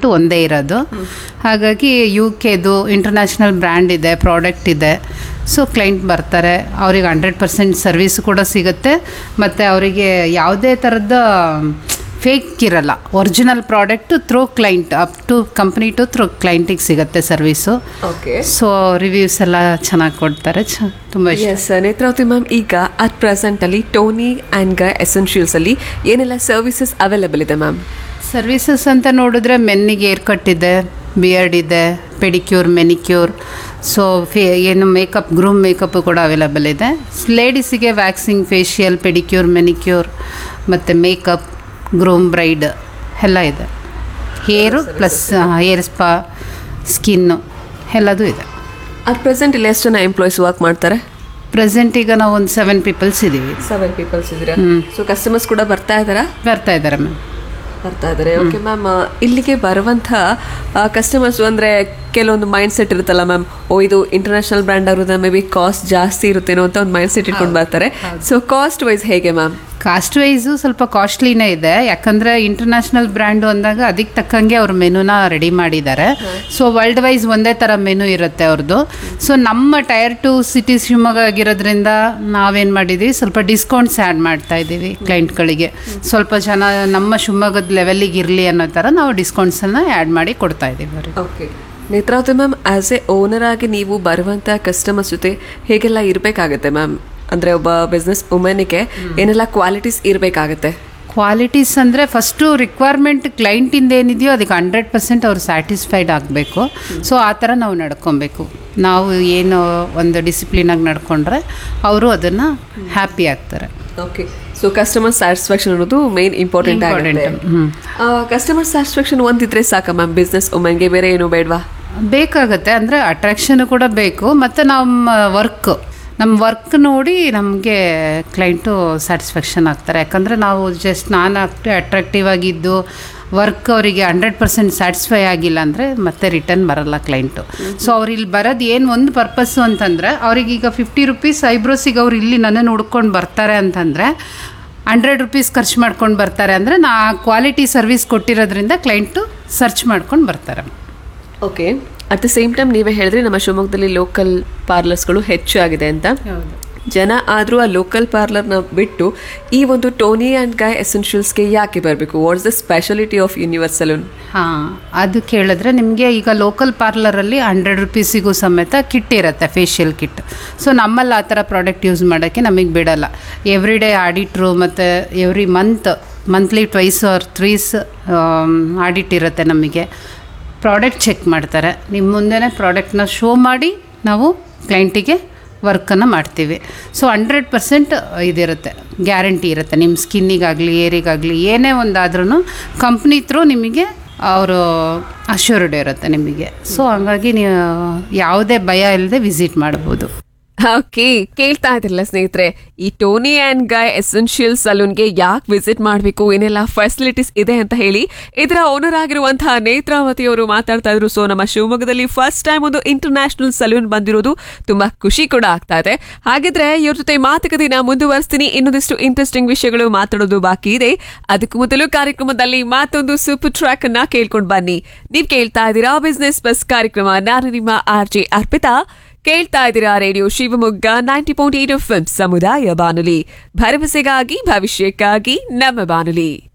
Product ಒಂದೇ ಇರೋದು ಹಾಗಾಗಿ ಯು ಕೆದು ಇಂಟರ್ನ್ಯಾಷನಲ್ ಬ್ರ್ಯಾಂಡ್ ಇದೆ ಪ್ರಾಡಕ್ಟ್ ಇದೆ ಸೊ ಕ್ಲೈಂಟ್ ಬರ್ತಾರೆ ಅವ್ರಿಗೆ ಹಂಡ್ರೆಡ್ ಪರ್ಸೆಂಟ್ ಸರ್ವಿಸ್ ಕೂಡ ಸಿಗುತ್ತೆ ಮತ್ತು ಅವರಿಗೆ ಯಾವುದೇ ಥರದ ಫೇಕ್ ಇರಲ್ಲ original product through client up to company to through ಕ್ಲೈಂಟಿಗೆ ಸಿಗುತ್ತೆ ಸರ್ವಿಸು ಓಕೆ ಸೊ ರಿವ್ಯೂಸ್ ಎಲ್ಲ ಚೆನ್ನಾಗಿ ಕೊಡ್ತಾರೆ ಚ ತುಂಬ ಇಷ್ಟ ಎಸ್ ನೇತ್ರಾವತಿ ಮ್ಯಾಮ್ ಈಗ ಅಟ್ ಪ್ರೆಸೆಂಟ್ ಅಲ್ಲಿ ಟೋನಿ ಆ್ಯಂಡ್ ಗೈ ಎಸೆನ್ಷಿಯಲ್ಸ್ ಅಲ್ಲಿ ಏನೆಲ್ಲ ಸರ್ವಿಸಸ್ ಅವೈಲೇಬಲ್ ಇದೆ ಮ್ಯಾಮ್ ಸರ್ವಿಸಸ್ ಅಂತ ನೋಡಿದ್ರೆ ಮೆನ್ನಿಗೆ ಏರ್ ಕಟ್ ಇದೆ ಬಿಯರ್ಡ್ ಇದೆ ಪೆಡಿಕ್ಯೂರ್ ಮೆನಿಕ್ಯೂರ್ ಸೊ ಫೇ ಏನು ಮೇಕಪ್ ಗ್ರೂಮ್ ಮೇಕಪ್ ಕೂಡ ಅವೈಲಬಲ್ ಇದೆ ಲೇಡೀಸಿಗೆ ವ್ಯಾಕ್ಸಿಂಗ್ ಫೇಶಿಯಲ್ ಪೆಡಿಕ್ಯೂರ್ ಮೆನಿಕ್ಯೂರ್ ಮತ್ತು ಮೇಕಪ್ ಗ್ರೂಮ್ ಬ್ರೈಡ್ ಎಲ್ಲ ಇದೆ hair plus hair spa skin ಎಲ್ಲದೂ ಇದೆ ಅಟ್ ಪ್ರೆಸೆಂಟ್ ಇಲ್ಲಿ ಎಷ್ಟು ಜನ ಎಂಪ್ಲಾಯೀಸ್ ವರ್ಕ್ ಮಾಡ್ತಾರೆ ಪ್ರೆಸೆಂಟ್ ಈಗ ನಾವು ಒಂದು ಸೆವೆನ್ ಪೀಪಲ್ಸ್ ಇದ್ದೀವಿ ಸೆವೆನ್ ಪೀಪಲ್ಸ್ ಇದ್ದೀರಾ ಸೊ ಕಸ್ಟಮರ್ಸ್ ಕೂಡ ಬರ್ತಾ ಇದ್ದಾರಾ ಬರ್ತಾ ಇದ್ದಾರೆ ಮ್ಯಾಮ್ ಬರ್ತಾ ಇದ್ದಾರೆ ಓಕೆ ಮ್ಯಾಮ್ ಇಲ್ಲಿಗೆ ಬರುವಂಥ ಕಸ್ಟಮರ್ಸ್ ಅಂದರೆ ಕೆಲವೊಂದು ಮೈಂಡ್ ಸೆಟ್ ಇರುತ್ತಲ್ಲ ಮ್ಯಾಮ್ ಓ ಇದು ಇಂಟರ್ನ್ಯಾಷನಲ್ ಬ್ರ್ಯಾಂಡ್ ಅವ್ರದ್ದು ಮೇ ಬಿ ಕಾಸ್ಟ್ ಜಾಸ್ತಿ ಇರುತ್ತೇನೋ ಅಂತ ಒಂದು ಮೈಂಡ್ ಸೆಟ್ ಇಟ್ಕೊಂಡು ಬರ್ತಾರೆ ಸೊ ಕಾಸ್ಟ್ ವೈಸ್ ಹೇಗೆ ಮ್ಯಾಮ್ ಕಾಸ್ಟ್ ವೈಸು ಸ್ವಲ್ಪ ಕಾಸ್ಟ್ಲಿನೇ ಇದೆ ಯಾಕಂದರೆ ಇಂಟರ್ನ್ಯಾಷನಲ್ ಬ್ರ್ಯಾಂಡು ಅಂದಾಗ ಅದಕ್ಕೆ ತಕ್ಕಂಗೆ ಅವ್ರ ಮೆನುನ ರೆಡಿ ಮಾಡಿದ್ದಾರೆ ಸೊ ವರ್ಲ್ಡ್ ವೈಸ್ ಒಂದೇ ಥರ ಮೆನು ಇರುತ್ತೆ ಅವ್ರದ್ದು ಸೊ ನಮ್ಮ ಟೈರ್ ಟು ಸಿಟಿ ಶಿವಮೊಗ್ಗ ಆಗಿರೋದ್ರಿಂದ ನಾವೇನು ಮಾಡಿದ್ದೀವಿ ಸ್ವಲ್ಪ ಡಿಸ್ಕೌಂಟ್ಸ್ ಆ್ಯಡ್ ಮಾಡ್ತಾ ಇದ್ದೀವಿ ಕ್ಲೈಂಟ್ಗಳಿಗೆ ಸ್ವಲ್ಪ ಜನ ನಮ್ಮ ಶಿವಮೊಗ್ಗದ ಲೆವೆಲ್ಲಿಗೆ ಇರಲಿ ಅನ್ನೋ ಥರ ನಾವು ಡಿಸ್ಕೌಂಟ್ಸನ್ನು ಆ್ಯಡ್ ಮಾಡಿ ಕೊಡ್ತಾ ಇದ್ದೀವಿ ಅವ್ರಿಗೆ okay Netravati ma'am as a owner ಆಗಿ ನೀವು ಬರುವಂಥ ಕಸ್ಟಮರ್ಸ್ ಜೊತೆ ಹೇಗೆಲ್ಲ ಇರಬೇಕಾಗತ್ತೆ ಮ್ಯಾಮ್ ಅಂದರೆ ಒಬ್ಬ ಬಿಸ್ನೆಸ್ ವುಮೆನ್ಗೆ ಏನೆಲ್ಲ ಕ್ವಾಲಿಟೀಸ್ ಇರಬೇಕಾಗತ್ತೆ ಕ್ವಾಲಿಟೀಸ್ ಅಂದರೆ ಫಸ್ಟು ರಿಕ್ವೈರ್ಮೆಂಟ್ ಕ್ಲೈಂಟಿಂದ ಏನಿದೆಯೋ ಅದಕ್ಕೆ ಹಂಡ್ರೆಡ್ ಪರ್ಸೆಂಟ್ ಅವ್ರು ಸ್ಯಾಟಿಸ್ಫೈಡ್ ಆಗಬೇಕು ಸೊ ಆ ಥರ ನಾವು ನಡ್ಕೊಬೇಕು ನಾವು ಏನು ಒಂದು ಡಿಸಿಪ್ಲಿನಾಗಿ ನಡ್ಕೊಂಡ್ರೆ ಅವರು ಅದನ್ನು ಹ್ಯಾಪಿ ಆಗ್ತಾರೆ ಓಕೆ ಸೊ ಕಸ್ಟಮರ್ ಸ್ಯಾಟಿಸ್ಫ್ಯಾಕ್ಷನ್ ಅನ್ನೋದು ಮೇನ್ ಇಂಪಾರ್ಟೆಂಟ್ ಆಗುತ್ತೆ Important, ಹ್ಮ್. ಕಸ್ಟಮರ್ ಸ್ಯಾಟಿಸ್ಫ್ಯಾಕ್ಷನ್ ಒಂದಿದ್ರೆ ಸಾಕ ಮ್ಯಾಮ್ ಬಿಸ್ನೆಸ್ ವುಮೆನ್ಗೆ ಬೇರೆ ಏನು ಬೇಡವಾ ಬೇಕಾಗುತ್ತೆ ಅಂದರೆ ಅಟ್ರಾಕ್ಷನ್ ಕೂಡ ಬೇಕು ಮತ್ತು ನಮ್ಮ ವರ್ಕ್ ನಮ್ಮ ವರ್ಕ್ ನೋಡಿ ನಮಗೆ ಕ್ಲೈಂಟು ಸ್ಯಾಟಿಸ್ಫ್ಯಾಕ್ಷನ್ ಆಗ್ತಾರೆ ಯಾಕಂದರೆ ನಾವು ಜಸ್ಟ್ ನಾನು ಅಟ್ರಾಕ್ಟಿವ್ ಆಗಿದ್ದು ವರ್ಕ್ ಅವರಿಗೆ ಹಂಡ್ರೆಡ್ ಪರ್ಸೆಂಟ್ ಸ್ಯಾಟಿಸ್ಫೈ ಆಗಿಲ್ಲ ಅಂದರೆ ಮತ್ತೆ ರಿಟರ್ನ್ ಬರಲ್ಲ ಕ್ಲೈಂಟು ಸೊ ಅವ್ರು ಇಲ್ಲಿ ಬರೋದು ಏನು ಒಂದು ಪರ್ಪಸ್ಸು ಅಂತಂದರೆ ಅವ್ರಿಗೀಗ ಫಿಫ್ಟಿ ರುಪೀಸ್ ಐಬ್ರೋಸಿಗೆ ಅವ್ರು ಇಲ್ಲಿ ನನ್ನನ್ನು ಹುಡ್ಕೊಂಡು ಬರ್ತಾರೆ ಅಂತಂದರೆ ಹಂಡ್ರೆಡ್ ರುಪೀಸ್ ಖರ್ಚು ಮಾಡ್ಕೊಂಡು ಬರ್ತಾರೆ ಅಂದರೆ ನಾ ಕ್ವಾಲಿಟಿ ಸರ್ವಿಸ್ ಕೊಟ್ಟಿರೋದ್ರಿಂದ ಕ್ಲೈಂಟು ಸರ್ಚ್ ಮಾಡ್ಕೊಂಡು ಬರ್ತಾರೆ okay at the same time ನೀವೇ ಹೇಳಿದ್ರಿ ನಮ್ಮ ಶಿವಮೊಗ್ಗದಲ್ಲಿ ಲೋಕಲ್ ಪಾರ್ಲರ್ಸ್ಗಳು ಹೆಚ್ಚು ಆಗಿದೆ ಅಂತ ಹೌದು ಜನ ಆದರೂ ಆ ಲೋಕಲ್ ಪಾರ್ಲರ್ನ ಬಿಟ್ಟು ಈ ಒಂದು ಟೋನಿ ಆ್ಯಂಡ್ ಗಾಯ್ ಎಸೆನ್ಷಿಯಲ್ಸ್ಗೆ ಯಾಕೆ ಬರಬೇಕು what's the speciality of universe salon ಹಾಂ ಅದು ಕೇಳಿದ್ರೆ ನಿಮಗೆ ಈಗ ಲೋಕಲ್ ಪಾರ್ಲರಲ್ಲಿ ಹಂಡ್ರೆಡ್ ರುಪೀಸಿಗೂ ಸಮೇತ ಕಿಟ್ ಇರುತ್ತೆ ಫೇಶಿಯಲ್ ಕಿಟ್ ಸೊ ನಮ್ಮಲ್ಲಿ ಆ ಥರ ಪ್ರಾಡಕ್ಟ್ ಯೂಸ್ ಮಾಡೋಕ್ಕೆ ನಮಗೆ ಬಿಡಲ್ಲ ಎವ್ರಿ ಡೇ ಆಡಿಟ್ರು ಮತ್ತು every month monthly twice or thrice audit ಇರುತ್ತೆ ನಮಗೆ ಪ್ರಾಡಕ್ಟ್ ಚೆಕ್ ಮಾಡ್ತಾರೆ ನಿಮ್ಮ ಮುಂದೆನೇ ಪ್ರಾಡಕ್ಟ್ನ ಶೋ ಮಾಡಿ ನಾವು ಕ್ಲೈಂಟಿಗೆ ವರ್ಕನ್ನು ಮಾಡ್ತೀವಿ ಸೊ ಹಂಡ್ರೆಡ್ ಪರ್ಸೆಂಟ್ ಇದಿರುತ್ತೆ ಗ್ಯಾರಂಟಿ ಇರುತ್ತೆ ನಿಮ್ಮ ಸ್ಕಿನ್ನಿಗಾಗಲಿ ಏರಿಗಾಗಲಿ ಏನೇ ಒಂದಾದ್ರೂ ಕಂಪ್ನಿ ಥ್ರೂ ನಿಮಗೆ ಅವರು ಅಶ್ಯೂರ್ಡ್ ಇರುತ್ತೆ ನಿಮಗೆ ಸೊ ಹಂಗಾಗಿ ನೀವು ಯಾವುದೇ ಭಯ ಇಲ್ಲದೆ ವಿಸಿಟ್ ಮಾಡ್ಬೋದು ಓಕೆ ಕೇಳ್ತಾ ಇದ್ರಲ್ಲ ಸ್ನೇಹಿತರೆ ಈ ಟೋನಿ ಆ್ಯಂಡ್ ಗಾಯ್ ಎಸೆನ್ಷಿಯಲ್ ಸಲೂನ್ಗೆ ಯಾಕೆ ವಿಸಿಟ್ ಮಾಡಬೇಕು ಏನೆಲ್ಲ ಫೆಸಿಲಿಟೀಸ್ ಇದೆ ಅಂತ ಹೇಳಿ ಇದರ ಓನರ್ ಆಗಿರುವಂತಹ ನೇತ್ರಾವತಿ ಅವರು ಮಾತಾಡ್ತಾ ಇದ್ರು ಸೊ ನಮ್ಮ ಶಿವಮೊಗ್ಗದಲ್ಲಿ ಫಸ್ಟ್ ಟೈಮ್ ಒಂದು ಇಂಟರ್ನ್ಯಾಷನಲ್ ಸಲೂನ್ ಬಂದಿರೋದು ತುಂಬಾ ಖುಷಿ ಕೂಡ ಆಗ್ತಾ ಇದೆ ಹಾಗಿದ್ರೆ ಇವ್ರ ಜೊತೆ ಮಾತುಕತೆನ ಮುಂದುವರಿಸ್ತೀನಿ ಇನ್ನೊಂದಿಷ್ಟು ಇಂಟ್ರೆಸ್ಟಿಂಗ್ ವಿಷಯಗಳು ಮಾತಾಡೋದು ಬಾಕಿ ಇದೆ ಅದಕ್ಕೂ ಮೊದಲು ಕಾರ್ಯಕ್ರಮದಲ್ಲಿ ಮತ್ತೊಂದು ಸೂಪರ್ ಟ್ರ್ಯಾಕ್ ಅನ್ನ ಕೇಳ್ಕೊಂಡು ಬನ್ನಿ ನೀವ್ ಕೇಳ್ತಾ ಇದ್ದೀರಾ ಬಿಸ್ನೆಸ್ ಬಸ್ ಕಾರ್ಯಕ್ರಮ ನಾನು ನಿಮ್ಮ ಆರ್ ಜೆ ಅರ್ಪಿತಾ ಕೇಳ್ತಾ ಇದ್ದೀರಾ radio Shivamogga ninety point eight F ಸಮುದಾಯ ಬಾನುಲಿ ಭರವಸೆಗಾಗಿ ಭವಿಷ್ಯಕ್ಕಾಗಿ ನಮ್ಮ ಬಾನುಲಿ